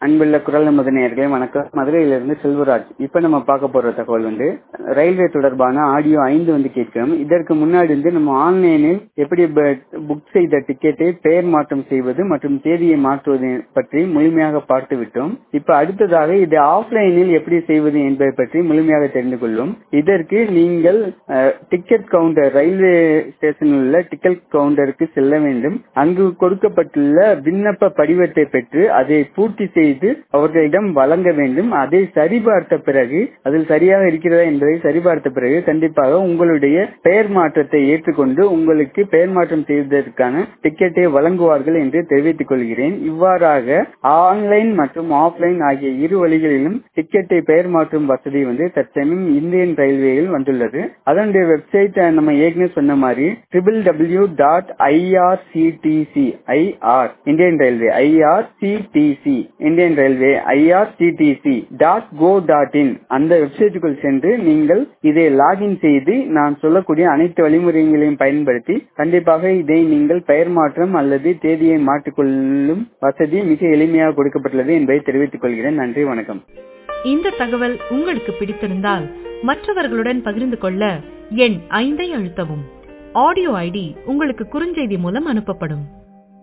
அன்புள்ள குரல் நமது நேயர்களே வணக்கம் மதுரையிலிருந்து செல்வராஜ் இப்ப நம்ம பார்க்க போற தகவல் வந்து ரயில்வே தொடர்பான ஆடியோ ஐந்து வந்து கேட்கிறோம் இதற்கு முன்னாடி வந்து நம்ம ஆன்லைனில் எப்படி புக் செய்த டிக்கெட்டை பெயர் மாற்றம் செய்வது மற்றும் தேதியை மாற்றுவது பற்றி முழுமையாக பார்த்து விட்டோம் இப்ப அடுத்ததாக இது ஆஃப்லைனில் எப்படி செய்வது என்பதை பற்றி முழுமையாக தெரிந்து கொள்ளும் இதற்கு நீங்கள் டிக்கெட் கவுண்டர் ரயில்வே ஸ்டேஷனில் உள்ள டிக்கெட் கவுண்டருக்கு செல்ல வேண்டும் அங்கு கொடுக்கப்பட்டுள்ள விண்ணப்ப படிவத்தை பெற்று அதை பூர்த்தி செய்து அவர்களிடம் வழங்க வேண்டும் அதை சரிபார்த்த பிறகு அதில் சரியாக இருக்கிறதா என்பதை சரிபார்த்த பிறகு கண்டிப்பாக உங்களுடைய பெயர் மாற்றத்தை ஏற்றுக்கொண்டு உங்களுக்கு பெயர் மாற்றம் செய்வதற்கான டிக்கெட்டை வழங்குவார்கள் என்று தெரிவித்துக் கொள்கிறேன் இவ்வாறாக ஆன்லைன் மற்றும் ஆஃப்லைன் ஆகிய இரு வழிகளிலும் டிக்கெட்டை பெயர் மாற்றும் வசதி வந்து தற்சமயம் இந்தியன் ரயில்வேயில் வந்துள்ளது அதனுடைய வெப்சைட் நம்ம ஏற்கனவே சொன்ன மாதிரி triple W dot IRCTC IR Indian railway IRCTC Indian railway IRCTC dot go dot in அந்த வெப்சைட்டுக்குள் சென்று நீங்கள் இதை லாகின் செய்து நான் சொல்லக்கூடிய அனைத்து வழிமுறைகளையும் பயன்படுத்தி கண்டிப்பாக இதை நீங்கள் பெயர் மாற்றம் அல்லது தேதியை மாற்றிக்கொள்ளும் வசதி மிக எளிமையாக கொடுக்கப்பட்டுள்ளது என்பதை தெரிவித்துக் கொள்கிறேன் நன்றி வணக்கம் இந்த தகவல் உங்களுக்கு பிடித்திருந்தால் மற்றவர்களுடன் பகிர்ந்து கொள்ள எண் ஐந்தை அழுத்தவும் ஆடியோ ஐடி உங்களுக்கு குறுஞ்செய்தி மூலம் அனுப்பப்படும்